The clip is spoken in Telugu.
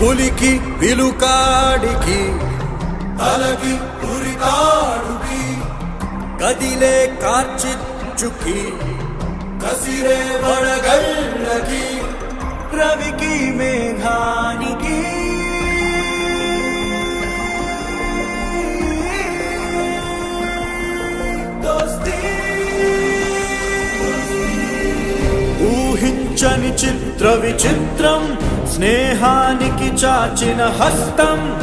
పులికి విలుకాడికి తలకి ఉరితాడుకి కదిలే కార్చిచ్చుకి కసిరే వడగళ్ళకి రవికి మేఘానికి దోస్తీ ఊహించని చిత్ర విచిత్రం స్నేహానికి చాచిన హస్తం